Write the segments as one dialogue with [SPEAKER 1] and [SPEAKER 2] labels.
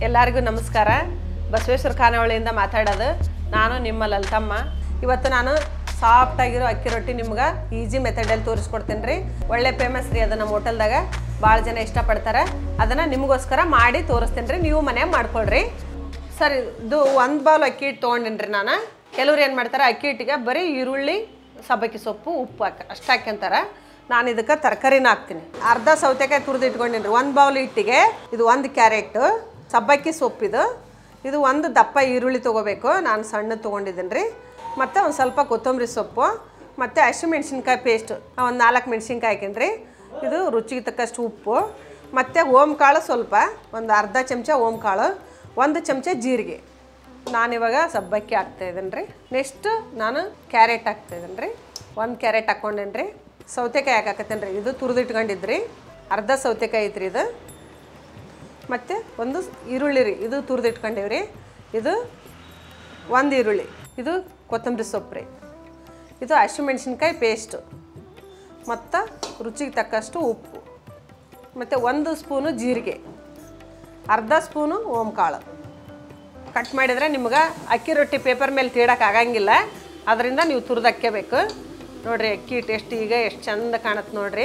[SPEAKER 1] ಎಲ್ಲರಿಗೂ ನಮಸ್ಕಾರ ಬಸವೇಶ್ವರ ಖಾನಾವಳಿಯಿಂದ ಮಾತಾಡೋದು ನಾನು ನಿಮ್ಮ ಲಲಿತಮ್ಮ ಇವತ್ತು ನಾನು ಸಾಫ್ಟ್ ಆಗಿರೋ ಅಕ್ಕಿ ರೊಟ್ಟಿ ನಿಮ್ಗೆ ಈಜಿ ಮೆಥಡಲ್ಲಿ ತೋರಿಸ್ಕೊಡ್ತೀನಿ ರೀ ಒಳ್ಳೆ ಫೇಮಸ್ ರೀ ಅದು ನಮ್ಮ ಹೋಟೆಲ್ದಾಗ ಭಾಳ ಜನ ಇಷ್ಟಪಡ್ತಾರೆ ಅದನ್ನು ನಿಮಗೋಸ್ಕರ ಮಾಡಿ ತೋರಿಸ್ತೀನಿ ರೀ ನೀವು ಮನ್ಯಾಗ ಮಾಡ್ಕೊಳ್ರಿ ಸರ್ ಇದು ಒಂದು ಬೌಲ್ ಅಕ್ಕಿ ಹಿಟ್ಟು ತೊಗೊಂಡಿನಿ ರೀ ನಾನು ಕೆಲವ್ರು ಏನು ಮಾಡ್ತಾರೆ ಅಕ್ಕಿ ಹಿಟ್ಟಿಗೆ ಬರೀ ಈರುಳ್ಳಿ ಸಬ್ಬಕ್ಕಿ ಸೊಪ್ಪು ಉಪ್ಪು ಹಾಕಿ ಅಷ್ಟು ಹಾಕ್ಯಂತಾರೆ ನಾನು ಇದಕ್ಕೆ ತರಕಾರಿನ ಹಾಕ್ತೀನಿ ಅರ್ಧ ಸೌತೆಕಾಯಿ ತುರಿದು ಇಟ್ಕೊಂಡಿನಿ ರೀ ಒಂದು ಬೌಲ್ ಹಿಟ್ಟಿಗೆ ಇದು ಒಂದು ಕ್ಯಾರೆಟು ಸಬ್ಬಕ್ಕಿ ಸೊಪ್ಪಿದು ಇದು ಒಂದು ದಪ್ಪ ಈರುಳ್ಳಿ ತೊಗೋಬೇಕು ನಾನು ಸಣ್ಣ ತೊಗೊಂಡಿದ್ದೀನಿ ರೀ ಮತ್ತು ಒಂದು ಸ್ವಲ್ಪ ಕೊತ್ತಂಬರಿ ಸೊಪ್ಪು ಮತ್ತು ಹಸಿಮೆಣ್ಸಿನ್ಕಾಯಿ ಪೇಸ್ಟು ಒಂದು ನಾಲ್ಕು ಮೆಣ್ಸಿನ್ಕಾಯಿ ಹಾಕಿನ್ರಿ ಇದು ರುಚಿಗೆ ತಕ್ಕಷ್ಟು ಉಪ್ಪು ಮತ್ತು ಓಮ್ ಕಾಳು ಸ್ವಲ್ಪ ಒಂದು ಅರ್ಧ ಚಮಚ ಓಮ್ ಕಾಳು ಒಂದು ಚಮಚ ಜೀರಿಗೆ ನಾನಿವಾಗ ಸಬ್ಬಕ್ಕಿ ಹಾಕ್ತಾಯಿದ್ದೀನಿ ರೀ ನೆಕ್ಸ್ಟ್ ನಾನು ಕ್ಯಾರೆಟ್ ಹಾಕ್ತಾಯಿದ್ದೀನಿ ರೀ ಒಂದು ಕ್ಯಾರೆಟ್ ಹಾಕ್ಕೊಂಡೇನಿ ರೀ ಸೌತೆಕಾಯಿ ಹಾಕಾಕತ್ತೇನೆ ರೀ ಇದು ತುರಿದು ಇಟ್ಕೊಂಡಿದ್ರಿ ಅರ್ಧ ಸೌತೆಕಾಯಿ ಐತ್ರಿ ಇದು ಮತ್ತು ಒಂದು ಈರುಳ್ಳಿ ರೀ ಇದು ತುರಿದು ಇಟ್ಕೊಂಡೇವಿ ರೀ ಇದು ಒಂದು ಈರುಳ್ಳಿ ಇದು ಕೊತ್ತಂಬರಿ ಸೊಪ್ಪು ರೀ ಇದು ಹಸಿಮೆಣ್ಸಿನ್ಕಾಯಿ ಪೇಸ್ಟು ಮತ್ತು ರುಚಿಗೆ ತಕ್ಕಷ್ಟು ಉಪ್ಪು ಮತ್ತು ಒಂದು ಸ್ಪೂನು ಜೀರಿಗೆ ಅರ್ಧ ಸ್ಪೂನು ಓಮ್ ಕಾಳು ಕಟ್ ಮಾಡಿದರೆ ನಿಮ್ಗೆ ಅಕ್ಕಿ ರೊಟ್ಟಿ ಪೇಪರ್ ಮೇಲೆ ತೀಡಕ್ಕೆ ಆಗಂಗಿಲ್ಲ ಅದರಿಂದ ನೀವು ತುರಿದು ಹಾಕ್ಕೋಬೇಕು ನೋಡಿರಿ ಅಕ್ಕಿ ಹಿಟ್ಟು ಎಷ್ಟು ಈಗ ಎಷ್ಟು ಚಂದ ಕಾಣುತ್ತೆ ನೋಡಿರಿ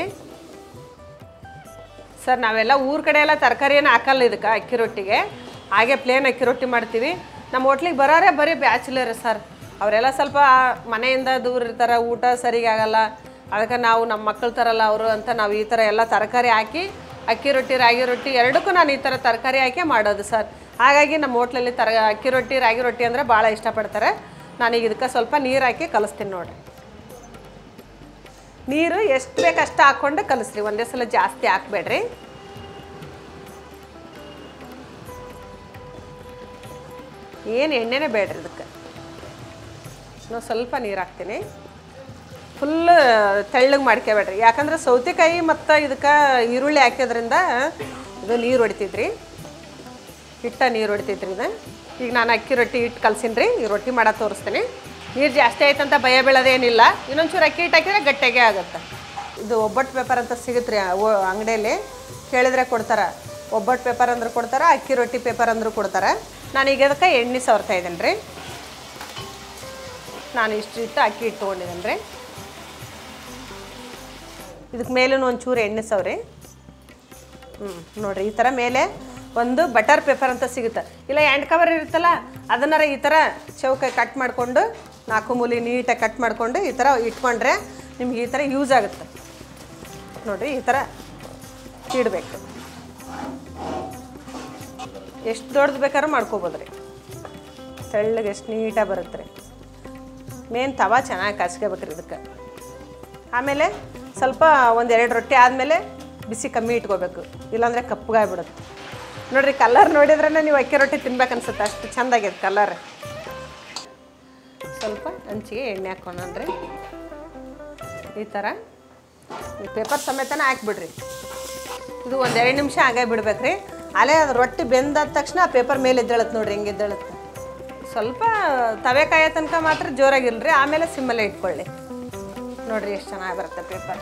[SPEAKER 1] ಸರ್ ನಾವೆಲ್ಲ ಊರ ಕಡೆ ಎಲ್ಲ ತರಕಾರಿ ಏನು ಹಾಕಲ್ಲ ಇದಕ್ಕೆ ಅಕ್ಕಿ ರೊಟ್ಟಿಗೆ ಹಾಗೆ ಪ್ಲೇನ್ ಅಕ್ಕಿ ರೊಟ್ಟಿ ಮಾಡ್ತೀವಿ ನಮ್ಮ ಹೋಟ್ಲಿಗೆ ಬರೋರೇ ಬರೀ ಬ್ಯಾಚುಲರ್ ಸರ್ ಅವರೆಲ್ಲ ಸ್ವಲ್ಪ ಮನೆಯಿಂದ ದೂರ ಇರ್ತಾರೆ ಊಟ ಸರಿಗೆ ಆಗಲ್ಲ ಅದಕ್ಕೆ ನಾವು ನಮ್ಮ ಮಕ್ಕಳು ತರಲ್ಲ ಅವರು ಅಂತ ನಾವು ಈ ಥರ ಎಲ್ಲ ತರಕಾರಿ ಹಾಕಿ ಅಕ್ಕಿ ರೊಟ್ಟಿ ರಾಗಿ ರೊಟ್ಟಿ ಎರಡಕ್ಕೂ ನಾನು ಈ ಥರ ತರಕಾರಿ ಹಾಕಿ ಮಾಡೋದು ಸರ್ ಹಾಗಾಗಿ ನಮ್ಮ ಹೋಟ್ಲಲ್ಲಿ ತರ ಅಕ್ಕಿ ರೊಟ್ಟಿ ರಾಗಿ ರೊಟ್ಟಿ ಅಂದರೆ ಭಾಳ ಇಷ್ಟಪಡ್ತಾರೆ ನಾನೀಗ ಇದಕ್ಕೆ ಸ್ವಲ್ಪ ನೀರು ಹಾಕಿ ಕಲಿಸ್ತೀನಿ ನೋಡಿರಿ ನೀರು ಎಷ್ಟು ಬೇಕು ಅಷ್ಟು ಹಾಕ್ಕೊಂಡು ಕಲಿಸ್ರಿ ಒಂದೇ ಸಲ ಜಾಸ್ತಿ ಹಾಕ್ಬೇಡ್ರಿ ಏನು ಎಣ್ಣೆನೇ ಬೇಡ್ರಿ ಇದಕ್ಕೆ ನಾನು ಸ್ವಲ್ಪ ನೀರು ಹಾಕ್ತೀನಿ ಫುಲ್ ತೆಳ್ಳಗೆ ಮಾಡ್ಕೋಬೇಡ್ರಿ ಯಾಕಂದ್ರೆ ಸೌತೆಕಾಯಿ ಮತ್ತು ಇದಕ್ಕೆ ಈರುಳ್ಳಿ ಹಾಕಿದ್ರಿಂದ ಇದು ನೀರು ಹೊಡಿತೈತ್ರಿ ಹಿಟ್ಟ ನೀರು ಹೊಡಿತೈತ್ರಿ ಇದು ಈಗ ನಾನು ಅಕ್ಕಿ ರೊಟ್ಟಿ ಹಿಟ್ಟು ಕಲ್ಸಿನಿ ರೀ ಈ ರೊಟ್ಟಿ ಮಾಡೋದು ತೋರಿಸ್ತೀನಿ ನೀರು ಜಾಸ್ತಿ ಆಯ್ತಂತ ಭಯ ಬೀಳೋದೇನಿಲ್ಲ ಇನ್ನೊಂಚೂರು ಅಕ್ಕಿ ಹಿಟ್ಟು ಹಾಕಿದ್ರೆ ಗಟ್ಟಿಗೆ ಆಗುತ್ತೆ ಇದು ಒಬ್ಬಟ್ಟು ಪೇಪರ್ ಅಂತ ಸಿಗುತ್ತೆ ರೀ ಅಂಗಡಿಯಲ್ಲಿ ಕೇಳಿದ್ರೆ ಕೊಡ್ತಾರೆ ಒಬ್ಬಟ್ಟು ಪೇಪರ್ ಅಂದ್ರೆ ಕೊಡ್ತಾರೆ ಅಕ್ಕಿ ರೊಟ್ಟಿ ಪೇಪರ್ ಅಂದರೂ ಕೊಡ್ತಾರೆ ನಾನು ಈಗ ಅದಕ್ಕೆ ಎಣ್ಣೆ ಸವರ್ತಾ ಇದ್ದೀನಿ ರೀ ನಾನು ಇಷ್ಟು ಇಟ್ಟು ಅಕ್ಕಿ ಹಿಟ್ಟು ತೊಗೊಂಡಿದ್ದೀನಿ ರೀ ಇದಕ್ಕೆ ಮೇಲೂ ಒಂಚೂರು ಎಣ್ಣೆ ಸವ್ರಿ ಹ್ಞೂ ನೋಡಿರಿ ಈ ಥರ ಮೇಲೆ ಒಂದು ಬಟರ್ ಪೇಪರ್ ಅಂತ ಸಿಗುತ್ತೆ ಇಲ್ಲ ಎಂಡ್ ಕವರ್ ಇರುತ್ತಲ್ಲ ಅದನ್ನಾರ ಈ ಥರ ಚೌಕ ಕಟ್ ಮಾಡಿಕೊಂಡು ನಾಲ್ಕು ಮೂಲಿ ನೀಟಾಗಿ ಕಟ್ ಮಾಡಿಕೊಂಡು ಈ ಥರ ಇಟ್ಕೊಂಡ್ರೆ ನಿಮ್ಗೆ ಈ ಥರ ಯೂಸ್ ಆಗುತ್ತೆ ನೋಡಿರಿ ಈ ಥರ ಇಡಬೇಕು ಎಷ್ಟು ದೊಡ್ಡದು ಬೇಕಾದ್ರೂ ಮಾಡ್ಕೋಬೋದು ರೀ ತೆಳ್ಳಗೆ ಎಷ್ಟು ನೀಟಾಗಿ ಬರುತ್ತೆ ರೀ ಮೇನ್ ತವ ಚೆನ್ನಾಗಿ ಕಾಸ್ಕೋಬೇಕ್ರಿ ಇದಕ್ಕೆ ಆಮೇಲೆ ಸ್ವಲ್ಪ ಒಂದೆರಡು ರೊಟ್ಟಿ ಆದಮೇಲೆ ಬಿಸಿ ಕಮ್ಮಿ ಇಟ್ಕೋಬೇಕು ಇಲ್ಲಾಂದರೆ ಕಪ್ಪಗಾಗ್ಬಿಡುತ್ತೆ ನೋಡಿರಿ ಕಲರ್ ನೋಡಿದ್ರೆ ನೀವು ಅಕ್ಕಿ ರೊಟ್ಟಿ ತಿನ್ಬೇಕು ಅನ್ಸುತ್ತೆ ಅಷ್ಟು ಚೆಂದಾಗಿದೆ ಕಲರ್ ಸ್ವಲ್ಪ ಹಂಚಿಗೆ ಎಣ್ಣೆ ಹಾಕ್ಕೊಂಡ್ರಿ ಈ ಥರ ಈ ಪೇಪರ್ ಸಮೇತನೇ ಹಾಕ್ಬಿಡ್ರಿ ಇದು ಒಂದು ಎರಡು ನಿಮಿಷ ಹಾಗೆ ಬಿಡ್ಬೇಕ್ರಿ ಅಲ್ಲೇ ಅದು ರೊಟ್ಟಿ ಬೆಂದಾದ ತಕ್ಷಣ ಆ ಪೇಪರ್ ಮೇಲೆ ಎದ್ದೇಳತ್ತೆ ನೋಡ್ರಿ ಹೆಂಗೆ ಎದ್ದೇಳುತ್ತೆ ಸ್ವಲ್ಪ ತವೆ ಕಾಯೋ ತನಕ ಮಾತ್ರ ಜೋರಾಗಿಲ್ರಿ ಆಮೇಲೆ ಸಿಮ್ಮಲ್ಲೇ ಇಟ್ಕೊಳ್ಳಿ ನೋಡ್ರಿ ಎಷ್ಟು ಚೆನ್ನಾಗಿ ಬರುತ್ತೆ ಪೇಪರ್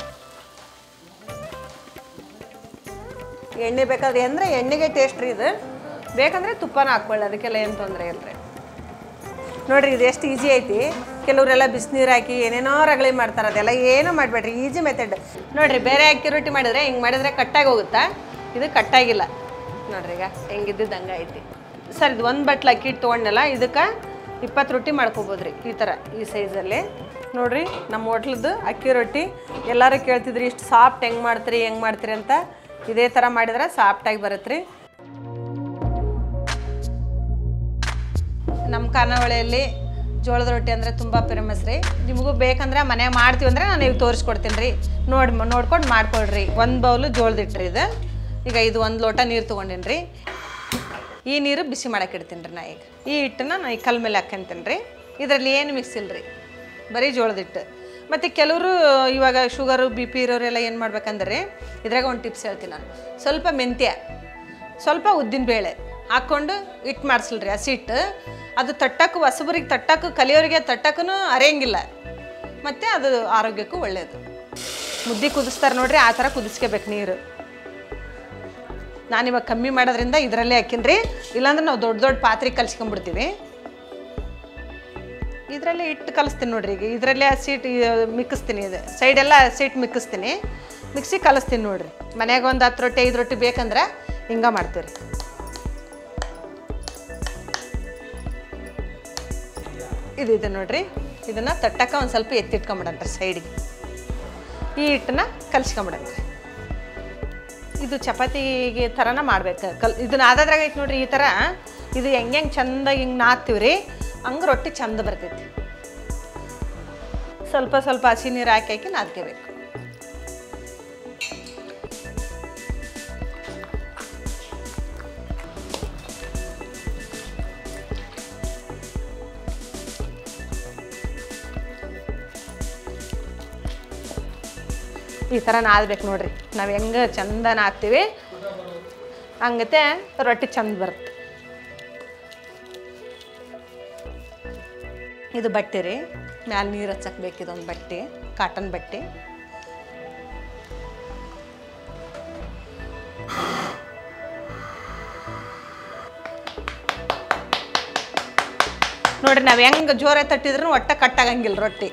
[SPEAKER 1] ಎಣ್ಣೆ ಬೇಕಾದ್ರೆ ಅಂದರೆ ಎಣ್ಣೆಗೆ ಟೇಸ್ಟ್ ರೀ ಇದು ಬೇಕಂದ್ರೆ ತುಪ್ಪನ ಹಾಕ್ಕೊಳ್ಳಿ ಅದಕ್ಕೆಲ್ಲ ಏನು ತೊಂದರೆ ಇಲ್ಲರಿ ನೋಡ್ರಿ ಇದು ಎಷ್ಟು ಈಜಿ ಐತಿ ಕೆಲವರೆಲ್ಲ ಬಿಸಿನೀರು ಹಾಕಿ ಏನೇನೋ ರಗಳಿ ಮಾಡ್ತಾರೆ ಅದೆಲ್ಲ ಏನೂ ಮಾಡಬೇಡ್ರಿ ಈಜಿ ಮೆಥಡ್ ನೋಡ್ರಿ ಬೇರೆ ಅಕ್ಕಿ ರೊಟ್ಟಿ ಮಾಡಿದ್ರೆ ಹಿಂಗೆ ಮಾಡಿದ್ರೆ ಕಟ್ಟಾಗಿ ಹೋಗುತ್ತಾ ಇದು ಕಟ್ಟಾಗಿಲ್ಲ ನೋಡ್ರಿ ಈಗ ಹೆಂಗಿದ್ದಿದ್ದು ಹಂಗೆ ಐತಿ ಸರ್ ಇದು ಒಂದು ಬಟ್ಲು ಅಕ್ಕಿ ಹಿಟ್ಟು ತೊಗೊಂಡಲ್ಲ ಇದಕ್ಕೆ ಇಪ್ಪತ್ತು ರೊಟ್ಟಿ ಮಾಡ್ಕೋಬೋದು ರೀ ಈ ಥರ ಈ ಸೈಜಲ್ಲಿ ನೋಡ್ರಿ ನಮ್ಮ ಹೋಟ್ಲದ್ದು ಅಕ್ಕಿ ರೊಟ್ಟಿ ಎಲ್ಲರೂ ಕೇಳ್ತಿದ್ರಿ ಇಷ್ಟು ಸಾಫ್ಟ್ ಹೆಂಗೆ ಮಾಡ್ತೀರಿ ಹೆಂಗೆ ಮಾಡ್ತೀರಿ ಅಂತ ಇದೇ ಥರ ಮಾಡಿದ್ರೆ ಸಾಫ್ಟಾಗಿ ಬರುತ್ತೆ ರೀ ನಮ್ಮ ಖಾನಾವಳಿಯಲ್ಲಿ ಜೋಳದ ರೊಟ್ಟಿ ಅಂದರೆ ತುಂಬ ಫೇಮಸ್ ರೀ ನಿಮಗೂ ಬೇಕಂದ್ರೆ ಮನೆ ಮಾಡ್ತೀವಿ ಅಂದರೆ ನಾನು ಈಗ ತೋರಿಸ್ಕೊಡ್ತೀನಿ ರೀ ನೋಡಿ ನೋಡ್ಕೊಂಡು ಮಾಡ್ಕೊಳ್ರಿ ಒಂದು ಬೌಲು ಜೋಳದ ಇಟ್ರಿ ಇದು ಈಗ ಇದು ಒಂದು ಲೋಟ ನೀರು ತೊಗೊಂಡಿನಿ ರೀ ಈ ನೀರು ಬಿಸಿ ಮಾಡಕ್ಕೆ ಇಡ್ತೀನಿ ರೀ ನಾ ಈಗ ಈ ಹಿಟ್ಟನ್ನ ನಾ ಈ ಕಲ್ ಮೇಲೆ ಹಾಕ್ಕೊಂತೀನಿ ರೀ ಇದರಲ್ಲಿ ಏನು ಮಿಕ್ಸ್ ಇಲ್ಲ ರೀ ಬರೀ ಜೋಳದ ಹಿಟ್ಟು ಮತ್ತು ಕೆಲವರು ಇವಾಗ ಶುಗರು ಬಿ ಪಿ ಇರೋರೆಲ್ಲ ಏನು ಮಾಡ್ಬೇಕಂದ್ರೆ ಇದ್ರಾಗ ಒಂದು ಟಿಪ್ಸ್ ಹೇಳ್ತೀನಿ ನಾನು ಸ್ವಲ್ಪ ಮೆಂತ್ಯ ಸ್ವಲ್ಪ ಉದ್ದಿನ ಬೇಳೆ ಹಾಕ್ಕೊಂಡು ಹಿಟ್ಟು ಮಾಡಿಸಲ್ರಿ ಹಸಿ ಹಿಟ್ಟು ಅದು ತಟ್ಟಕ್ಕೂ ಹೊಸಬರಿಗೆ ತಟ್ಟಕ್ಕೂ ಕಲಿಯೋರಿಗೆ ತಟ್ಟಕ್ಕೂ ಅರಿಯಂಗಿಲ್ಲ ಮತ್ತು ಅದು ಆರೋಗ್ಯಕ್ಕೂ ಒಳ್ಳೆಯದು ಮುದ್ದೆ ಕುದಿಸ್ತಾರೆ ನೋಡ್ರಿ ಆ ಥರ ಕುದಿಸ್ಕೋಬೇಕು ನೀರು ನಾನು ಇವಾಗ ಕಮ್ಮಿ ಮಾಡೋದ್ರಿಂದ ಇದರಲ್ಲೇ ಹಾಕಿನ್ರಿ ಇಲ್ಲಾಂದ್ರೆ ನಾವು ದೊಡ್ಡ ದೊಡ್ಡ ಪಾತ್ರೆ ಕಲ್ಸ್ಕೊಂಡ್ಬಿಡ್ತೀವಿ ಇದರಲ್ಲೇ ಇಟ್ಟು ಕಲಿಸ್ತೀನಿ ನೋಡ್ರಿ ಈಗ ಇದರಲ್ಲೇ ಸೀಟ್ ಮಿಕ್ಕಿಸ್ತೀನಿ ಇದು ಸೈಡೆಲ್ಲ ಸೀಟ್ ಮಿಕ್ಕಿಸ್ತೀನಿ ಮಿಕ್ಸಿ ಕಲಿಸ್ತೀನಿ ನೋಡ್ರಿ ಮನ್ಯಾಗ ಒಂದು ಹತ್ತು ರೊಟ್ಟಿ ಐದು ರೊಟ್ಟಿ ಬೇಕಂದ್ರೆ ಹಿಂಗೆ ಮಾಡ್ತೀವಿ ರೀ ಇದು ಇದೆ ನೋಡ್ರಿ ಇದನ್ನು ತಟ್ಟಕ್ಕೆ ಒಂದು ಸ್ವಲ್ಪ ಎತ್ತಿಟ್ಕೊಂಬಿಡಂತ್ರಿ ಸೈಡಿಗೆ ಈ ಹಿಟ್ಟನ್ನ ಕಲ್ಸ್ಕೊಂಬಿಡಂತ್ರಿ ಇದು ಚಪಾತಿಗೆ ಥರನ ಮಾಡ್ಬೇಕು ಕಲ್ ಇದನ್ನ ಆದಾದ್ರಾಗ ಐತೆ ನೋಡ್ರಿ ಈ ಥರ ಇದು ಹೆಂಗೆ ಹೆಂಗೆ ಚಂದ ಹಿಂಗೆ ನಾದ್ತೀವಿ ರೀ ಹಂಗೆ ರೊಟ್ಟಿ ಚಂದ ಬರ್ತೈತಿ ಸ್ವಲ್ಪ ಸ್ವಲ್ಪ ಹಸಿ ನೀರು ಹಾಕಿ ಹಾಕಿ ನಾದ್ಕೋಬೇಕು ಈ ಥರ ನಾದ್ಬೇಕು ನೋಡ್ರಿ ನಾವು ಹೆಂಗೆ ಚಂದ ನಾದ್ತೀವಿ ಹಂಗತೆ ರೊಟ್ಟಿ ಚಂದ ಬರುತ್ತೆ ಇದು ಬಟ್ಟೆ ರೀ ಮ್ಯಾಲೆ ನೀರು ಹಚ್ಚಕ್ಕೆ ಬೇಕಿದೊಂದು ಬಟ್ಟೆ ಕಾಟನ್ ಬಟ್ಟೆ ನೋಡ್ರಿ ನಾವು ಹೆಂಗೆ ಜೋರೆ ತಟ್ಟಿದ್ರು ಒಟ್ಟ ಕಟ್ಟಾಗಂಗಿಲ್ಲ ರೊಟ್ಟಿ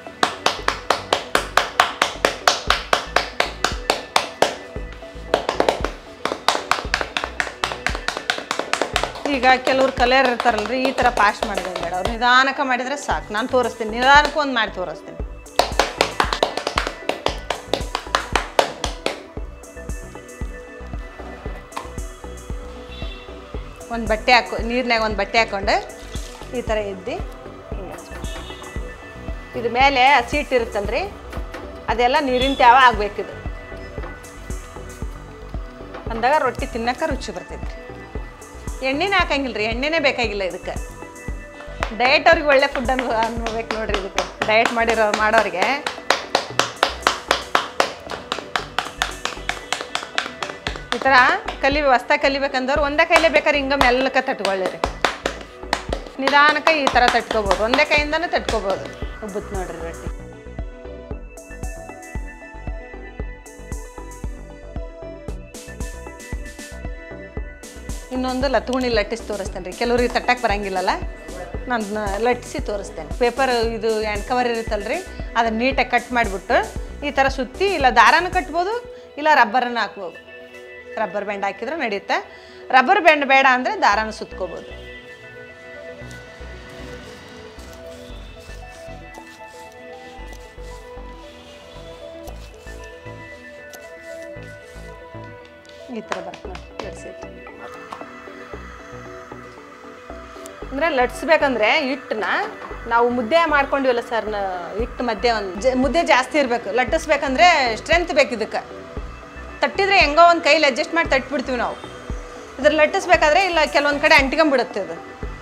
[SPEAKER 1] ಈಗ ಕೆಲವ್ರು ಕಲಿಯರ್ ಇರ್ತಾರಲ್ರಿ ಈ ಥರ ಪಾಸ್ಟ್ ಮಾಡಿದೆ ಬೇಡ ಅವ್ರು ನಿಧಾನಕ್ಕೆ ಮಾಡಿದರೆ ಸಾಕು ನಾನು ತೋರಿಸ್ತೀನಿ ನಿಧಾನಕ್ಕೆ ಒಂದು ಮಾಡಿ ತೋರಿಸ್ತೀನಿ ಒಂದು ಬಟ್ಟೆ ಹಾಕೊ ನೀರಿನಾಗ ಒಂದು ಬಟ್ಟೆ ಹಾಕ್ಕೊಂಡು ಈ ಥರ ಎದ್ದು ಹಿಂಗೆ ಹಚ್ಬೇಕು. ಇದು ಮೇಲೆ ಸೀಟ್ ಇರುತ್ತಲ್ರಿ ಅದೆಲ್ಲ ನೀರಿನ ತ್ಯಾವ ಆಗ್ಬೇಕಿದು ಅಂದಾಗ ರೊಟ್ಟಿ ತಿನ್ನಕ್ಕೆ ರುಚಿ ಬರ್ತೈತಿ ಎಣ್ಣೆನೇ ಹಾಕಂಗಿಲ್ಲ ರೀ ಎಣ್ಣೆನೇ ಬೇಕಾಗಿಲ್ಲ ಇದಕ್ಕೆ ಡಯಟ್ ಅವ್ರಿಗೆ ಒಳ್ಳೆ ಫುಡ್ ಅನ್ಬ ಅನ್ಬೇಕು ನೋಡ್ರಿ ಇದಕ್ಕೆ ಡಯಟ್ ಮಾಡಿರೋ ಮಾಡೋರಿಗೆ ಈ ಥರ ಕಲಿ ಹೊಸ್ದಾಗಿ ಕಲಿಬೇಕಂದವ್ರು ಒಂದೇ ಕೈಲೇ ಬೇಕಾದ್ರೆ ಹಿಂಗೆ ಮೆಲ್ಲಕ್ಕೆ ತಟ್ಕೊಳ್ಳಿರಿ ನಿಧಾನಕ್ಕೆ ಈ ಥರ ತಟ್ಕೋಬೋದು ಒಂದೇ ಕೈಯಿಂದನೇ ತಟ್ಕೋಬೋದು ಉಬ್ಬುತ್ತೆ ನೋಡ್ರಿ ರೊಟ್ಟಿ ಇನ್ನೊಂದು ಲತ್ಗುಣಿ ಲಟ್ಟಿಸಿ ತೋರಿಸ್ತೇನೆ ರೀ ಕೆಲವ್ರಿಗೆ ತಟ್ಟಕ್ಕೆ ಬರಂಗಿಲ್ಲಲ್ಲ ನಾನು ಲಟ್ಟಿಸಿ ತೋರಿಸ್ತೇನೆ ಪೇಪರ್ ಇದು ಹ್ಯಾಂಡ್ ಕವರ್ ಇರುತ್ತಲ್ರಿ ಅದನ್ನ ನೀಟಾಗಿ ಕಟ್ ಮಾಡಿಬಿಟ್ಟು ಈ ಥರ ಸುತ್ತಿ ಇಲ್ಲ ದಾರನೂ ಕಟ್ಬೋದು ಇಲ್ಲ ರಬ್ಬರನ್ನು ಹಾಕ್ಬೋದು ರಬ್ಬರ್ ಬ್ಯಾಂಡ್ ಹಾಕಿದ್ರೆ ನಡೆಯುತ್ತೆ ರಬ್ಬರ್ ಬ್ಯಾಂಡ್ ಬೇಡ ಅಂದರೆ ದಾರನ ಸುತ್ಕೋಬೋದು ಈ ಥರ ಬರುತ್ತೆ ನೋಡಿ ಲಟ್ಸಿದ್ದು ಅಂದರೆ ಲಟ್ಸ್ಬೇಕಂದ್ರೆ ಹಿಟ್ಟನ್ನ ನಾವು ಮುದ್ದೆ ಮಾಡ್ಕೊಂಡಿವಲ್ಲ ಸರ್ ಹಿಟ್ಟು ಮಧ್ಯೆ ಒಂದು ಜ ಮುದ್ದೆ ಜಾಸ್ತಿ ಇರಬೇಕು ಲಟ್ಟಿಸ್ಬೇಕಂದ್ರೆ ಸ್ಟ್ರೆಂತ್ ಬೇಕು ಇದಕ್ಕೆ ತಟ್ಟಿದ್ರೆ ಹೆಂಗೋ ಒಂದು ಕೈಲಿ ಅಡ್ಜಸ್ಟ್ ಮಾಡಿ ತಟ್ಬಿಡ್ತೀವಿ ನಾವು ಇದ್ರ ಲಟ್ಟಿಸ್ಬೇಕಾದ್ರೆ ಇಲ್ಲ ಕೆಲವೊಂದು ಕಡೆ ಅಂಟ್ಕೊಂಬಿಡುತ್ತೆ ಇದು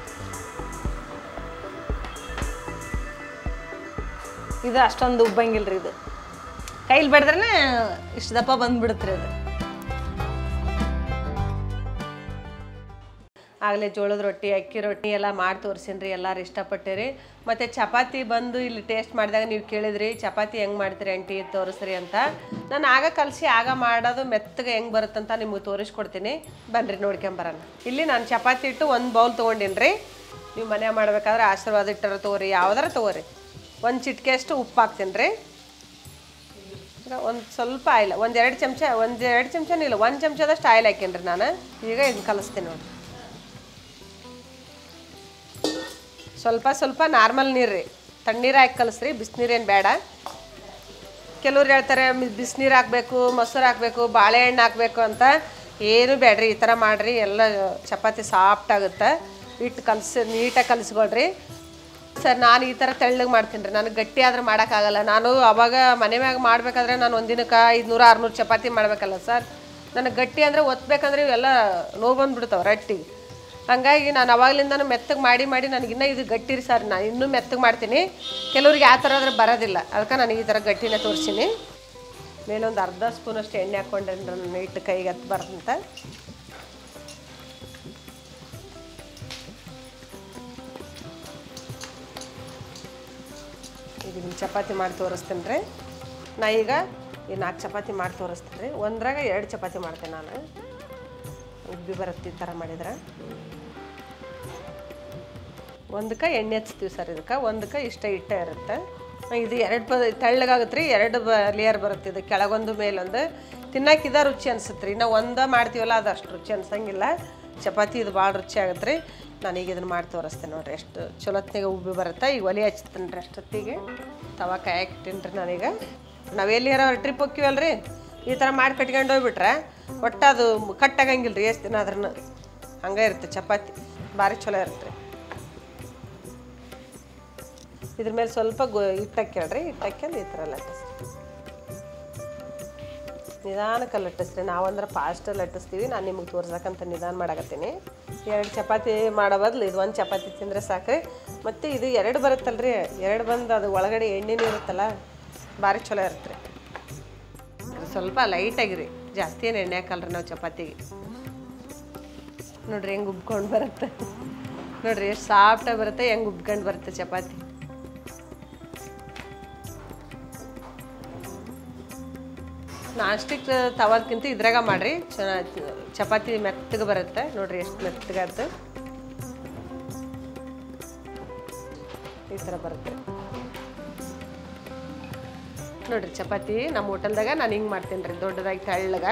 [SPEAKER 1] ಇದು ಅಷ್ಟೊಂದು ಉಬ್ಬಂಗಿಲ್ಲ ರೀ ಇದು ಕೈಲಿ ಬಡಿದ್ರೆ ಇಷ್ಟು ದಪ್ಪ ಬಂದ್ಬಿಡುತ್ತೆ ರೀ ಅದು ಆಗಲೇ ಜೋಳದ ರೊಟ್ಟಿ ಅಕ್ಕಿ ರೊಟ್ಟಿ ಎಲ್ಲ ಮಾಡಿ ತೋರಿಸಿನ್ರಿ ಎಲ್ಲರೂ ಇಷ್ಟಪಟ್ಟಿರಿ ಮತ್ತು ಚಪಾತಿ ಬಂದು ಇಲ್ಲಿ ಟೇಸ್ಟ್ ಮಾಡಿದಾಗ ನೀವು ಕೇಳಿದ್ರಿ ಚಪಾತಿ ಹೆಂಗೆ ಮಾಡ್ತೀರಿ ಆಂಟಿ ತೋರಿಸ್ರಿ ಅಂತ ನಾನು ಆಗ ಕಲಸಿ ಆಗ ಮಾಡೋದು ಮೆತ್ತಗೆ ಹೆಂಗೆ ಬರುತ್ತಂತ ನಿಮಗೆ ತೋರಿಸ್ಕೊಡ್ತೀನಿ ಬನ್ನಿರಿ ನೋಡ್ಕೊಂಬರೋಣ ಇಲ್ಲಿ ನಾನು ಚಪಾತಿ ಇಟ್ಟು ಒಂದು ಬೌಲ್ ತೊಗೊಂಡಿನಿ ರೀ ನೀವು ಮನೆ ಮಾಡ್ಬೇಕಾದ್ರೆ ಆಶೀರ್ವಾದ ಇಟ್ಟರ ತೊಗೋರಿ ಯಾವ್ದಾರ ತೊಗೋರಿ ಒಂದು ಚಿಟಿಕೆ ಅಷ್ಟು ಉಪ್ಪು ಹಾಕ್ತೀನಿ ರೀ ಈಗ ಒಂದು ಸ್ವಲ್ಪ ಆಯಿಲ್ ಒಂದು ಎರಡು ಚಮಚ ಒಂದು ಎರಡು ಚಮಚನೂ ಇಲ್ಲ ಒಂದು ಚಮಚದಷ್ಟು ಆಯಿಲ್ ಹಾಕೀನಿ ರೀ ನಾನು ಈಗ ಇದನ್ನ ಕಲಿಸ್ತೀನಿ ನೋಡಿ ಸ್ವಲ್ಪ ಸ್ವಲ್ಪ ನಾರ್ಮಲ್ ನೀರು ರೀ ತಣ್ಣೀರು ಹಾಕಿ ಕಲಿಸ್ರಿ ಬಿಸಿನೀರೇನು ಬೇಡ ಕೆಲವ್ರು ಹೇಳ್ತಾರೆ ಬಿಸಿನೀರು ಹಾಕಬೇಕು ಮೊಸರು ಹಾಕಬೇಕು ಬಾಳೆಹಣ್ಣು ಹಾಕಬೇಕು ಅಂತ ಏನು ಬೇಡ್ರಿ ಈ ಥರ ಮಾಡಿರಿ ಎಲ್ಲ ಚಪಾತಿ ಸಾಫ್ಟ್ ಆಗುತ್ತೆ ಹಿಟ್ಟು ಕಲಸಿ ನೀಟಾಗಿ ಕಲಿಸ್ಕೊಳ್ರಿ ಸರ್ ನಾನು ಈ ಥರ ತೆಳ್ಳಗೆ ಮಾಡ್ತೀನಿ ರೀ ನನಗೆ ಗಟ್ಟಿ ಆದ್ರೆ ಮಾಡೋಕ್ಕಾಗಲ್ಲ ನಾನು ಅವಾಗ ಮನೆ ಮ್ಯಾಗ ಮಾಡಬೇಕಾದ್ರೆ ನಾನು ಒಂದಿನಕ್ಕೆ ಐದುನೂರು ಆರುನೂರು ಚಪಾತಿ ಮಾಡಬೇಕಲ್ಲ ಸರ್ ನನಗೆ ಗಟ್ಟಿ ಅಂದರೆ ಒತ್ತಬೇಕಂದ್ರೆ ಇವೆಲ್ಲ ನೋವು ಬಂದ್ಬಿಡ್ತಾವೆ ರೊಟ್ಟಿಗೆ ಹಂಗಾಗಿ ನಾನು ಅವಾಗಲಿಂದನೂ ಮೆತ್ತಗೆ ಮಾಡಿ ಮಾಡಿ ನನಗಿನ್ನೂ ಇದು ಗಟ್ಟಿ ರೀ ಸರ್ ನಾನು ಇನ್ನೂ ಮೆತ್ತಗೆ ಮಾಡ್ತೀನಿ ಕೆಲವ್ರಿಗೆ ಆ ಥರ ಆದರೆ ಬರೋದಿಲ್ಲ ಅದಕ್ಕೆ ನಾನು ಈ ಥರ ಗಟ್ಟಿನೇ ತೋರಿಸ್ತೀನಿ ಮೇಲೊಂದು ಅರ್ಧ ಸ್ಪೂನಷ್ಟು ಎಣ್ಣೆ ಹಾಕ್ಕೊಂಡ್ರೆ ನನ್ನ ಹಿಟ್ಟು ಕೈಗೆ ಹತ್ತು ಬರ್ತಂತ ಈಗ ನಿಮ್ಗೆ ಚಪಾತಿ ಮಾಡಿ ತೋರಿಸ್ತೀನಿ ರೀ ನಾ ಈಗ ಈ ನಾಲ್ಕು ಚಪಾತಿ ಮಾಡಿ ತೋರಿಸ್ತೀನಿ ರೀ ಒಂದ್ರಾಗ ಎರಡು ಚಪಾತಿ ಮಾಡ್ತೇನೆ ನಾನು ಉಬ್ಬಿ ಬರುತ್ತೆ ಈ ಥರ ಮಾಡಿದ್ರೆ ಒಂದಕ್ಕೆ ಎಣ್ಣೆ ಹಚ್ತೀವಿ ಸರ್ ಇದಕ್ಕೆ ಒಂದಕ್ಕೆ ಇಷ್ಟ ಇಟ್ಟ ಇರುತ್ತೆ ಇದು ಎರಡು ಪ ತೆಳ್ಳಗಾಗುತ್ತೆ ರೀ ಎರಡು ಬ ಲೇಯರ್ ಬರುತ್ತೆ ಇದು ಕೆಳಗೊಂದು ಮೇಲೊಂದು ತಿನ್ನಕ್ಕೆ ಇದ ರುಚಿ ಅನ್ಸುತ್ತೆ ರೀ ನಾವು ಒಂದೇ ಮಾಡ್ತೀವಲ್ಲ ಅದು ಅಷ್ಟು ರುಚಿ ಅನ್ಸಂಗಿಲ್ಲ ಚಪಾತಿ ಇದು ಭಾಳ ರುಚಿ ಆಗುತ್ತೆ ರೀ ನಾನೀಗ ಇದನ್ನು ಮಾಡಿ ತೋರಿಸ್ತೇನೆ ನೋಡಿರಿ ಎಷ್ಟು ಚಲೋತ್ನಾಗ ಉಬ್ಬಿ ಬರುತ್ತೆ ಈಗ ಒಲೆ ಹಚ್ತೀನಿ ರೀ ಅಷ್ಟೊತ್ತಿಗೆ ತವ ಕಾಯಕ್ಕೆ ಇಟ್ಟೀನಿ ರೀ ನಾನೀಗ ನಾವು ಎಲ್ಲಿಯಾರ ಟ್ರಿಪ್ ಹೋಗ್ತೀವಲ್ಲ ರೀ ಈ ಥರ ಮಾಡಿ ಕಟ್ಕೊಂಡು ಹೋಗ್ಬಿಟ್ರೆ ಒಟ್ಟು ಅದು ಕಟ್ಟಾಗಂಗಿಲ್ಲ ರೀ ಎಷ್ಟು ದಿನ ಅದ್ರನ್ನ ಹಂಗೆ ಇರುತ್ತೆ ಚಪಾತಿ ಭಾರಿ ಚಲೋ ಇರುತ್ತೆ ರೀ ಇದ್ರ ಮೇಲೆ ಸ್ವಲ್ಪ ಗೊ ಹಿಟ್ಟು ಹೇಳ್ರಿ ಹಿಟ್ಟು ಹಾಕ್ಯಂದು ಈ ಥರ ಲಟ್ಟಿಸ್ರಿ ನಿಧಾನಕ್ಕೆ ಲಟ್ಟಿಸ್ರಿ ನಾವಂದ್ರೆ ಫಾಸ್ಟ್ ಲಟ್ಟಿಸ್ತೀವಿ ನಾನು ನಿಮಗೆ ತೋರ್ಸಕ್ಕಂತ ನಿಧಾನ ಮಾಡಕತ್ತೀನಿ ಎರಡು ಚಪಾತಿ ಮಾಡೋ ಬದಲು ಇದು ಒಂದು ಚಪಾತಿ ತಿಂದರೆ ಸಾಕು ಮತ್ತು ಇದು ಎರಡು ಬರುತ್ತಲ್ರಿ ಎರಡು ಬಂದು ಅದು ಒಳಗಡೆ ಎಣ್ಣೆನೂ ಇರುತ್ತಲ್ಲ ಭಾರಿ ಚಲೋ ಇರುತ್ತೆ ರೀ ಸ್ವಲ್ಪ ಲೈಟಾಗಿರಿ ಜಾಸ್ತಿ ಏನು ಎಣ್ಣೆ ಹಾಕಲ್ರಿ ನಾವು ಚಪಾತಿಗೆ ನೋಡ್ರಿ ಹೆಂಗೆ ಉಬ್ಕೊಂಡು ಬರುತ್ತೆ ನೋಡ್ರಿ ಎಷ್ಟು ಸಾಫ್ಟಾಗಿ ಬರುತ್ತೆ ಹೆಂಗೆ ಉಬ್ಕೊಂಡು ಬರುತ್ತೆ ಚಪಾತಿ ನಾಸ್ಟಿಕ್ ತವಾದ್ಕಿಂತ ಇದ್ರಾಗ ಮಾಡ್ರಿ ಚೆನ್ನಾಗಿ ಚಪಾತಿ ಮೆತ್ತಗೆ ಬರುತ್ತೆ ನೋಡ್ರಿ ಎಷ್ಟು ಮೆತ್ತಗಾಯ್ತು ಈ ಥರ ಬರುತ್ತೆ ನೋಡ್ರಿ ಚಪಾತಿ ನಮ್ಮ ಹೋಟೆಲ್ದಾಗ ನಾನು ಹಿಂಗೆ ಮಾಡ್ತೀನಿ ರೀ ದೊಡ್ಡದಾಗಿ ತೆಳ್ಳಗ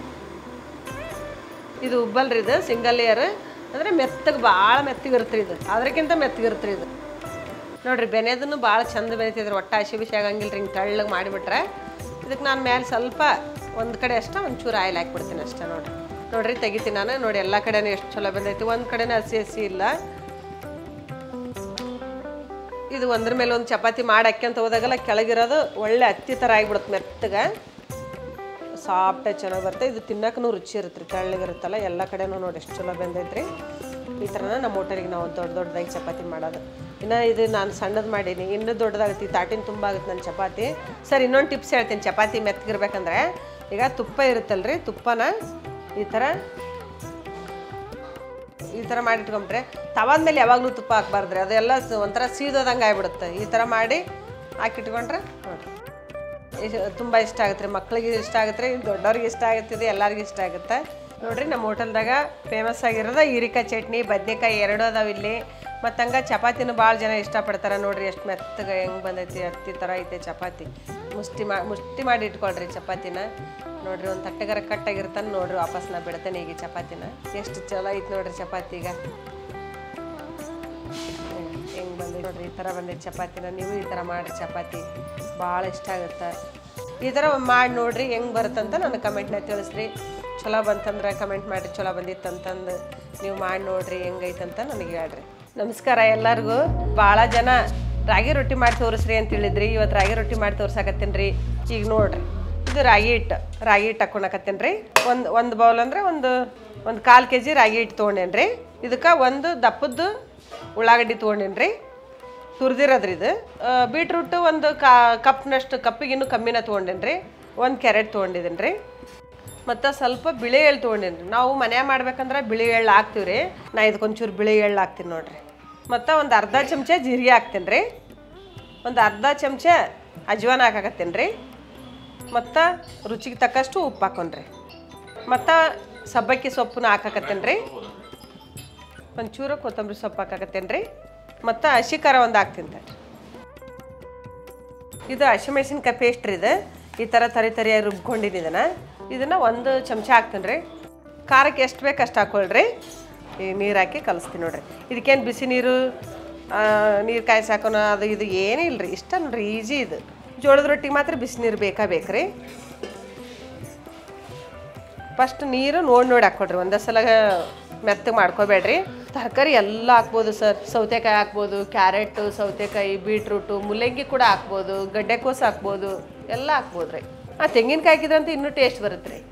[SPEAKER 1] ಇದು ಉಬ್ಬಲ್ರಿ ಇದು ಸಿಂಗಲ್ ಲೇಯರ್ ಅಂದರೆ ಮೆತ್ತಗೆ ಭಾಳ ಮೆತ್ತಗಿರುತ್ತೆ ಇದು ಅದಕ್ಕಿಂತ ಮೆತ್ತಗಿರುತ್ತೆ ಇದು ನೋಡ್ರಿ ಬೆನೆದನ್ನು ಭಾಳ ಚಂದ ಬೆನಿತಿದ್ರೆ ಒಟ್ಟು ಹಸಿ ಬಿಸಿ ಆಗಂಗಿಲ್ಲ ರೀ ಹಿಂಗೆ ತೆಳ್ಳಗೆ ಮಾಡಿಬಿಟ್ರೆ ಇದಕ್ಕೆ ನಾನು ಮೇಲೆ ಸ್ವಲ್ಪ ಒಂದು ಕಡೆ ಅಷ್ಟೇ ಒಂಚೂರು ಆಯಿಲ್ ಹಾಕ್ಬಿಡ್ತೀನಿ ಅಷ್ಟೇ ನೋಡ್ರಿ ನೋಡ್ರಿ ತೆಗಿತೀನಿ ನಾನು ನೋಡಿ ಎಲ್ಲ ಕಡೆನೂ ಎಷ್ಟು ಚಲೋ ಬಂದೈತಿ ಒಂದು ಕಡೆನೂ ಹಸಿ ಹಸಿ ಇಲ್ಲ ಇದು ಒಂದ್ರ ಮೇಲೆ ಒಂದು ಚಪಾತಿ ಮಾಡಿ ಹಾಕ್ಯಂತ ಹೋದಾಗೆಲ್ಲ ಕೆಳಗಿರೋದು ಒಳ್ಳೆ ಹತ್ತಿ ಥರ ಆಗಿಬಿಡುತ್ತೆ ಮೆತ್ತಗೆ ಸಾಫ್ಟಾಗಿ ಚೆನ್ನಾಗಿ ಬರುತ್ತೆ ಇದು ತಿನ್ನಕ್ಕೂ ರುಚಿ ಇರುತ್ತೆ ರೀ ತೆಳ್ಳಗಿರುತ್ತಲ್ಲ ಎಲ್ಲ ಕಡೆನೂ ನೋಡಿ ಎಷ್ಟು ಚಲೋ ಬಂದೈತ್ರಿ ಈ ಥರನ ನಮ್ಮ ಹೋಟೆಲಿಗೆ ನಾವು ದೊಡ್ಡ ದೊಡ್ಡದಾಗಿ ಚಪಾತಿ ಮಾಡೋದು ಇನ್ನು ಇದು ನಾನು ಸಣ್ಣದು ಮಾಡೀನಿ ಇನ್ನೂ ದೊಡ್ಡದಾಗುತ್ತೆ ತಾಟಿನ ತುಂಬ ಆಗುತ್ತೆ ನನ್ನ ಚಪಾತಿ ಸರ್ ಇನ್ನೊಂದು ಟಿಪ್ಸ್ ಹೇಳ್ತೀನಿ ಚಪಾತಿ ಮೆತ್ತಗಿರ್ಬೇಕಂದ್ರೆ ಈಗ ತುಪ್ಪ ಇರುತ್ತಲ್ರಿ ತುಪ್ಪನ ಈ ಥರ ಈ ಥರ ಮಾಡಿ ಇಟ್ಕೊಂಬಿಟ್ರೆ ತವಾದ ಮೇಲೆ ಯಾವಾಗಲೂ ತುಪ್ಪ ಹಾಕ್ಬಾರ್ದ್ರಿ ಅದೆಲ್ಲ ಸ- ಒಂಥರ ಸೀದೋದಂಗೆ ಆಗ್ಬಿಡುತ್ತೆ ಈ ಥರ ಮಾಡಿ ಹಾಕಿಟ್ಕೊಂಡ್ರೆ ನೋಡಿರಿ ತುಂಬ ಇಷ್ಟ ಆಗುತ್ತೆ ರೀ ಮಕ್ಳಿಗೆ ಇಷ್ಟ ಆಗುತ್ತೆ ರೀ ದೊಡ್ಡವ್ರಿಗೆ ಇಷ್ಟ ಆಗುತ್ತಿದೆ ಎಲ್ಲರಿಗೂ ಇಷ್ಟ ಆಗುತ್ತೆ ನೋಡ್ರಿ ನಮ್ಮ ಹೋಟೆಲ್ದಾಗ ಫೇಮಸ್ ಆಗಿರೋದು ಹೀರಿಕಾಯಿ ಚಟ್ನಿ ಬದ್ನೆಕಾಯಿ ಎರಡು ಅದಾವ ಇಲ್ಲಿ ಮತ್ತು ಹಂಗೆ ಚಪಾತಿನೂ ಭಾಳ ಜನ ಇಷ್ಟಪಡ್ತಾರೆ ನೋಡ್ರಿ ಎಷ್ಟು ಮೆತ್ತಗೆ ಹೆಂಗೆ ಬಂದೈತಿ ಹತ್ತಿ ಥರ ಐತೆ ಚಪಾತಿ ಮುಷ್ಟಿ ಮಾ ಮುಷ್ಟಿ ಮಾಡಿ ಇಟ್ಕೊಳ್ರಿ ಚಪಾತಿನ ನೋಡ್ರಿ ಒಂದು ತಟ್ಟೆಗಾರ ಕಟ್ಟಾಗಿರ್ತಾನೆ ನೋಡ್ರಿ ವಾಪಸ್ ನಾ ಬಿಡ್ತೇನೆ ಈಗ ಚಪಾತಿನ ಎಷ್ಟು ಚಲೋ ಐತೆ ನೋಡ್ರಿ ಚಪಾತಿ ಈಗ ಹೆಂಗೆ ಬಂದೈತೆ ನೋಡ್ರಿ ಈ ಥರ ಬಂದೈತೆ ಚಪಾತಿನ ನೀವು ಈ ಥರ ಮಾಡಿ ಚಪಾತಿ ಭಾಳ ಇಷ್ಟ ಆಗುತ್ತೆ ಈ ಥರ ಮಾಡಿ ನೋಡ್ರಿ ಹೆಂಗೆ ಬರುತ್ತಂತ ನನಗೆ ಕಮೆಂಟ್ನ ತಿಳಿಸ್ರಿ ಚಲೋ ಬಂತಂದ್ರೆ ಕಮೆಂಟ್ ಮಾಡಿ ಚಲೋ ಬಂದಿತ್ತು ಅಂತಂದು ನೀವು ಮಾಡಿ ನೋಡ್ರಿ ಹೆಂಗೈತಂತ ನನಗೆ ಹೇಳ್ರಿ ನಮಸ್ಕಾರ ಎಲ್ಲರಿಗೂ ಭಾಳ ಜನ ರಾಗಿ ರೊಟ್ಟಿ ಮಾಡಿ ತೋರಿಸ್ರಿ ಅಂತ ಹೇಳಿದ್ರಿ ಇವತ್ತು ರಾಗಿ ರೊಟ್ಟಿ ಮಾಡಿ ತೋರ್ಸಾಕತ್ತೀನಿ ರೀ ಈಗ ನೋಡ್ರಿ ಇದು ರಾಗಿ ಹಿಟ್ಟು ರಾಗಿ ಹಿಟ್ಟು ಹಾಕೊಳಕತ್ತೇನೆ ರೀ ಒಂದು ಒಂದು ಬೌಲ್ ಅಂದರೆ ಒಂದು ಒಂದು ಕಾಲು ಕೆ ಜಿ ರಾಗಿ ಹಿಟ್ಟು ತೊಗೊಂಡೇನಿ ರೀ ಇದಕ್ಕೆ ಒಂದು ದಪ್ಪದ್ದು ಉಳ್ಳಾಗಡ್ಡಿ ತೊಗೊಂಡೇನಿ ರೀ ತುರಿದಿರೋದ್ರಿ ಇದು ಬೀಟ್ರೂಟು ಒಂದು ಕಾ ಕಪ್ನಷ್ಟು ಕಪ್ಪಿಗೆ ಇನ್ನೂ ಕಮ್ಮಿನ ತೊಗೊಂಡೇನಿ ರೀ ಒಂದು ಕ್ಯಾರೆಟ್ ತೊಗೊಂಡಿದ್ದೀನಿ ರೀ ಮತ್ತು ಸ್ವಲ್ಪ ಬಿಳಿ ಎಳ್ಳು ತೊಗೊಂಡೇನಿ ರೀ ನಾವು ಮನ್ಯಾಗ ಮಾಡ್ಬೇಕಂದ್ರೆ ಬಿಳಿ ಎಳ್ಳು ಹಾಕ್ತೀವಿ ರೀ ನಾ ಇದಕ್ಕೊಂಚೂರು ಬಿಳಿ ಎಳ್ಳು ಹಾಕ್ತೀನಿ ನೋಡ್ರಿ ಮತ್ತು ಒಂದು ಅರ್ಧ ಚಮಚ ಜೀರಿಗೆ ಹಾಕ್ತೀನಿ ರೀ ಒಂದು ಅರ್ಧ ಚಮಚ ಅಜ್ವಾನ ಹಾಕಾಕತ್ತೀನಿ ರೀ ಮತ್ತು ರುಚಿಗೆ ತಕ್ಕಷ್ಟು ಉಪ್ಪು ಹಾಕೊಂಡ್ರಿ ಮತ್ತು ಸಬ್ಬಕ್ಕಿ ಸೊಪ್ಪನ್ನ ಹಾಕಾಕತ್ತೇನೆ ರೀ ಒಂಚೂರು ಕೊತ್ತಂಬರಿ ಸೊಪ್ಪು ಹಾಕಾಕತ್ತೇನೆ ರೀ ಮತ್ತು ಹಸಿ ಖಾರ ಒಂದು ಹಾಕ್ತೀನಿ ತಡ್ರಿ ಇದು ಹಸಿಮೆಣ್ಸಿನ್ಕಾಯಿ ಪೇಸ್ಟ್ ರೀ ಇದು ಈ ಥರ ತರಿ ತರಿಯಾಗಿ ರುಬ್ಕೊಂಡಿನಿ ಇದನ್ನು ಇದನ್ನು ಒಂದು ಚಮಚ ಹಾಕ್ತೀನಿ ರೀ ಖಾರಕ್ಕೆ ಎಷ್ಟು ಬೇಕು ಅಷ್ಟು ಹಾಕೊಳ್ರಿ ಈ ನೀರು ಹಾಕಿ ಕಲಿಸ್ತೀನಿ ನೋಡ್ರಿ ಇದಕ್ಕೇನು ಬಿಸಿ ನೀರು ನೀರು ಕಾಯಿಸಿ ಹಾಕೋಣ ಅದು ಇದು ಏನೂ ಇಲ್ಲ ರೀ ಇಷ್ಟ ನೋಡ್ರಿ ಈಜಿ ಇದು ಜೋಳದ ರೊಟ್ಟಿಗೆ ಮಾತ್ರ ಬಿಸಿನೀರು ಬೇಕಾ ಬೇಕ್ರಿ ಫಸ್ಟ್ ನೀರು ನೋಡಿ ನೋಡಿ ಹಾಕ್ಕೊಡ್ರಿ ಒಂದೇ ಸಲ ಮೆತ್ತಗೆ ಮಾಡ್ಕೋಬೇಡ್ರಿ ತರಕಾರಿ ಎಲ್ಲ ಹಾಕ್ಬೋದು ಸರ್ ಸೌತೆಕಾಯಿ ಹಾಕ್ಬೋದು ಕ್ಯಾರೆಟು ಸೌತೆಕಾಯಿ ಬೀಟ್ರೂಟು ಮುಲ್ಲಂಗಿ ಕೂಡ ಹಾಕ್ಬೋದು ಗಡ್ಡೆಕೋಸು ಹಾಕ್ಬೋದು ಎಲ್ಲ ಹಾಕ್ಬೋದು ರೀ ಆ ತೆಂಗಿನಕಾಯಿ ಹಾಕಿದ್ರಂತೂ ಇನ್ನೂ ಟೇಸ್ಟ್ ಬರುತ್ತೆ ರೀ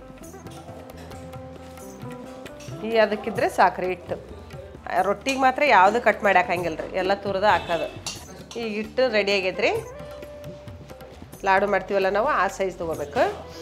[SPEAKER 1] ಈ ಅದಕ್ಕಿದ್ರೆ ಸಾಕ್ರಿ ಹಿಟ್ಟು ಆ ರೊಟ್ಟಿಗೆ ಮಾತ್ರ ಯಾವುದು ಕಟ್ ಮಾಡಿ ಹಾಕಂಗಿಲ್ಲ ರೀ ಎಲ್ಲ ತುರಿದ ಹಾಕೋದು ಈಗ ಹಿಟ್ಟು ರೆಡಿ ಆಗೈತೆ ರೀ ಲಾಡು ಮಾಡ್ತೀವಲ್ಲ ನಾವು ಆ ಸೈಜ್ ತೊಗೋಬೇಕು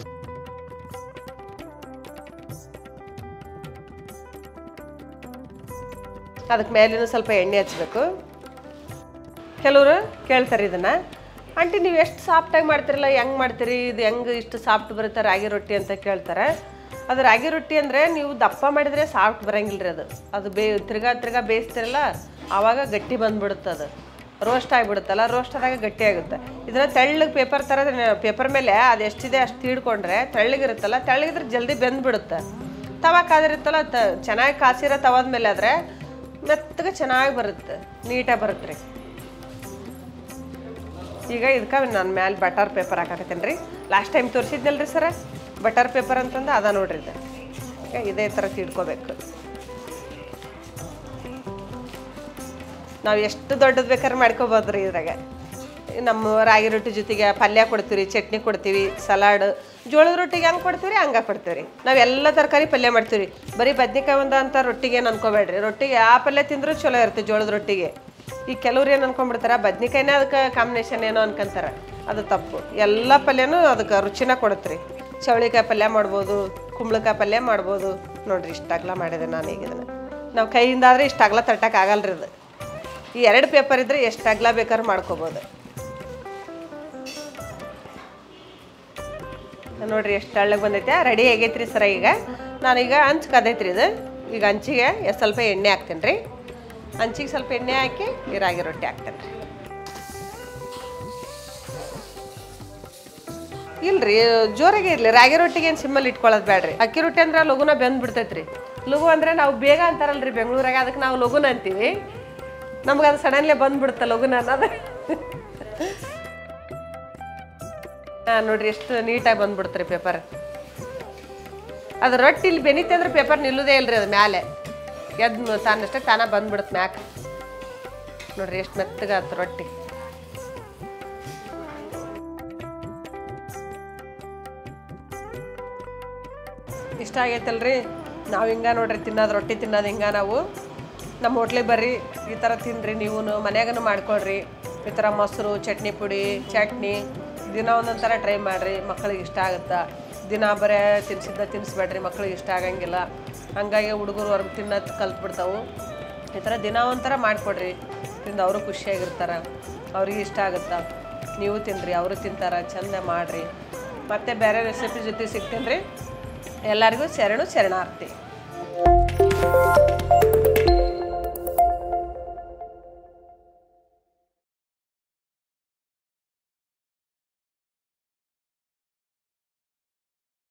[SPEAKER 1] ಅದಕ್ಕೆ ಮೇಲಿನೂ ಸ್ವಲ್ಪ ಎಣ್ಣೆ ಹಚ್ಬೇಕು ಕೆಲವರು ಕೇಳ್ತಾರೆ ಇದನ್ನು ಆಂಟಿ ನೀವು ಎಷ್ಟು ಸಾಫ್ಟಾಗಿ ಮಾಡ್ತಿರಲ್ಲ ಹೆಂಗೆ ಮಾಡ್ತೀರಿ ಇದು ಹೆಂಗೆ ಇಷ್ಟು ಸಾಫ್ಟ್ ಬರುತ್ತೆ ರಾಗಿ ರೊಟ್ಟಿ ಅಂತ ಕೇಳ್ತಾರೆ ಅದು ರಾಗಿ ರೊಟ್ಟಿ ಅಂದರೆ ನೀವು ದಪ್ಪ ಮಾಡಿದರೆ ಸಾಫ್ಟ್ ಬರಂಗಿಲ್ಲ ರೀ ಅದು ಅದು ಬೇ ತಿರ್ಗಾ ತಿರ್ಗಾ ಬೇಯಿಸ್ತಿರಲ್ಲ ಆವಾಗ ಗಟ್ಟಿ ಬಂದ್ಬಿಡುತ್ತೆ ಅದು ರೋಸ್ಟ್ ಆಗಿಬಿಡುತ್ತಲ್ಲ ರೋಸ್ಟ್ ಆದಾಗ ಗಟ್ಟಿ ಆಗುತ್ತೆ ಇದನ್ನ ತೆಳ್ಳಗೆ ಪೇಪರ್ ಥರ ಪೇಪರ್ ಮೇಲೆ ಅದು ಎಷ್ಟಿದೆ ಅಷ್ಟು ತೀಡ್ಕೊಂಡ್ರೆ ತೆಳ್ಳಗಿರುತ್ತಲ್ಲ ತೆಳ್ಳಗಿದ್ರೆ ಜಲ್ದಿ ಬೆಂದ್ಬಿಡುತ್ತೆ ತವ ಕಾದಿರುತ್ತಲ್ಲ ತ ಚೆನ್ನಾಗಿ ಕಾಸಿರೋ ತವದ ಮೇಲೆ ಆದರೆ ಮೆತ್ತಗೆ ಚೆನ್ನಾಗಿ ಬರುತ್ತೆ ನೀಟಾಗಿ ಬರುತ್ತೆ ರೀ ಈಗ ಇದಕ್ಕೆ ನಾನು ಮ್ಯಾಲೆ ಬಟರ್ ಪೇಪರ್ ಹಾಕಾಕತ್ತೀನಿ ರೀ ಲಾಸ್ಟ್ ಟೈಮ್ ತೋರಿಸಿದ್ನಲ್ಲ ರೀ ಸರ ಬಟರ್ ಪೇಪರ್ ಅಂತಂದು ಅದ ನೋಡ್ರಿ ಇದು ಈಗ ಇದೇ ಥರ ತಿಡ್ಕೋಬೇಕು ನಾವು ಎಷ್ಟು ದೊಡ್ಡದು ಬೇಕಾದ್ರೆ ಮಾಡ್ಕೋಬೋದು ರೀ ಇದ್ರಾಗ ನಮ್ಮ ರಾಗಿ ರೊಟ್ಟಿ ಜೊತೆಗೆ ಪಲ್ಯ ಕೊಡ್ತೀವಿ ಚಟ್ನಿ ಕೊಡ್ತೀವಿ ಸಲಾಡ್ ಜೋಳದ ರೊಟ್ಟಿಗೆ ಹೆಂಗೆ ಕೊಡ್ತೀವಿ ಹಂಗೆ ಕೊಡ್ತೀವಿ ರೀ ನಾವು ಎಲ್ಲ ತರಕಾರಿ ಪಲ್ಯ ಮಾಡ್ತೀವಿ ಬರೀ ಬದ್ನಿಕಾಯಿ ಒಂದು ಅಂತ ರೊಟ್ಟಿಗೆ ಏನು ಅನ್ಕೋಬೇಡ್ರಿ ರೊಟ್ಟಿಗೆ ಆ ಪಲ್ಯ ತಿಂದರೂ ಚಲೋ ಇರುತ್ತೆ ಜೋಳದ ರೊಟ್ಟಿಗೆ ಈ ಕೆಲವ್ರು ಏನು ಅನ್ಕೊಂಡ್ಬಿಡ್ತಾರೆ ಬದ್ನಿಕಾಯಿನೇ ಅದಕ್ಕೆ ಕಾಂಬಿನೇಷನ್ ಏನೋ ಅನ್ಕೊಂತಾರೆ ಅದು ತಪ್ಪು ಎಲ್ಲ ಪಲ್ಯನೂ ಅದಕ್ಕೆ ರುಚಿನ ಕೊಡುತ್ತೆ ರೀ ಚವಳಿಕಾಯಿ ಪಲ್ಯ ಮಾಡ್ಬೋದು ಕುಂಬಳಕಾಯಿ ಪಲ್ಯ ಮಾಡ್ಬೋದು ನೋಡ್ರಿ ಇಷ್ಟಾಗ್ಲ ಮಾಡಿದೆ ನಾನು ಈಗ ಇದನ್ನು ನಾವು ಕೈಯಿಂದ ಆದರೆ ಇಷ್ಟಾಗ್ಲ ತಟ್ಟಕ್ಕೆ ಆಗಲ್ಲ ರೀ ಇದು ಈ ಎರಡು ಪೇಪರ್ ಇದ್ರೆ ಎಷ್ಟು ಅಗ್ಲ ಬೇಕಾದ್ರೂ ಮಾಡ್ಕೋಬೋದು ನೋಡ್ರಿ ಎಷ್ಟು ಹಳ್ಳಗೆ ಬಂದೈತೆ ರೆಡಿ ಆಗೈತ್ರಿ ಸರ ಈಗ ನಾನೀಗ ಹಂಚ್ ಕದೈತ್ರಿ ಇದು ಈಗ ಹಂಚಿಗೆ ಎಷ್ಟ್ ಸ್ವಲ್ಪ ಎಣ್ಣೆ ಹಾಕ್ತೇನೆ ರೀ ಹಂಚಿಗೆ ಸ್ವಲ್ಪ ಎಣ್ಣೆ ಹಾಕಿ ಈ ರಾಗಿ ರೊಟ್ಟಿ ಹಾಕ್ತೇನೆ ರೀ ಇಲ್ರಿ ಜೋರಾಗೆ ಇರಲಿ ರಾಗಿ ರೊಟ್ಟಿಗೆ ಏನು ಸಿಮ್ಮಲ್ಲಿ ಇಟ್ಕೊಳ್ಳೋದು ಬೇಡ್ರಿ ಅಕ್ಕಿ ರೊಟ್ಟಿ ಅಂದ್ರೆ ಲಘುನ ಬೆಂದ್ ಬಿಡ್ತೈತ್ರಿ ಲಘು ಅಂದ್ರೆ ನಾವು ಬೇಗ ಅಂತಾರಲ್ರಿ ಬೆಂಗಳೂರಾಗ ಅದಕ್ಕೆ ನಾವು ಲಘುನ ಅಂತೀವಿ ನಮ್ಗೆ ಅದು ಸಡನ್ಲಿ ಬಂದ್ಬಿಡುತ್ತೆ ಲಘುನ ಅನ್ನೋದು ಹಾಂ ನೋಡ್ರಿ ಎಷ್ಟು ನೀಟಾಗಿ ಬಂದ್ಬಿಡ್ತ್ರಿ ಪೇಪರ್ ಅದು ರೊಟ್ಟಿ ಇಲ್ಲಿ ಬೆನಿತೆ ಅಂದ್ರೆ ಪೇಪರ್ ನಿಲ್ಲುದೇ ಇಲ್ರಿ ಅದು ಮ್ಯಾಲೆ ಎದ್ದು ತಾನಷ್ಟೇ ತಾನ ಬಂದ್ಬಿಡುತ್ತೆ ಮ್ಯಾಕ್ ನೋಡ್ರಿ ಎಷ್ಟು ಮೆತ್ತಗಾತು ರೊಟ್ಟಿ ಇಷ್ಟ ಆಗೈತಲ್ರಿ ನಾವು ಹಿಂಗ ನೋಡ್ರಿ ತಿನ್ನೋದು ರೊಟ್ಟಿ ತಿನ್ನೋದು ಹಿಂಗ ನಾವು ನಮ್ಮ ಹೋಟ್ಲಿಗೆ ಬರ್ರಿ ಈ ಥರ ತಿನ್ನಿರಿ ನೀವು ಮನ್ಯಾಗನು ಮಾಡ್ಕೊಳ್ರಿ ಈ ಥರ ಮೊಸರು ಚಟ್ನಿ ಪುಡಿ ಚಟ್ನಿ ದಿನ ಒಂದೊಂದು ಥರ ಟ್ರೈ ಮಾಡಿರಿ ಮಕ್ಕಳಿಗೆ ಇಷ್ಟ ಆಗುತ್ತೆ ದಿನ ಬರೇ ತಿನ್ಸಿದ್ದ ತಿನ್ನಿಸ್ಬೇಡ್ರಿ ಮಕ್ಳಿಗೆ ಇಷ್ಟ ಆಗಂಗಿಲ್ಲ ಹಂಗಾಗಿ ಹುಡುಗರು ಹೊರಗೆ ತಿನ್ನೋದು ಕಲ್ತ್ಬಿಡ್ತಾವು ಈ ಥರ ದಿನ ಒಂಥರ ಮಾಡಿಕೊಡ್ರಿ ತಿಂದು ಅವರು ಖುಷಿಯಾಗಿರ್ತಾರೆ ಅವ್ರಿಗೆ ಇಷ್ಟ ಆಗುತ್ತೆ ನೀವು ತಿನ್ನಿರಿ ಅವರು ತಿಂತಾರೆ ಚಂದ ಮಾಡಿರಿ ಮತ್ತೆ ಬೇರೆ ರೆಸಿಪಿ ಜೊತೆ ಸಿಗ್ತೀನಿ ರೀ ಎಲ್ಲರಿಗೂ ಶರಣು ಶರಣಾರ್ಥಿ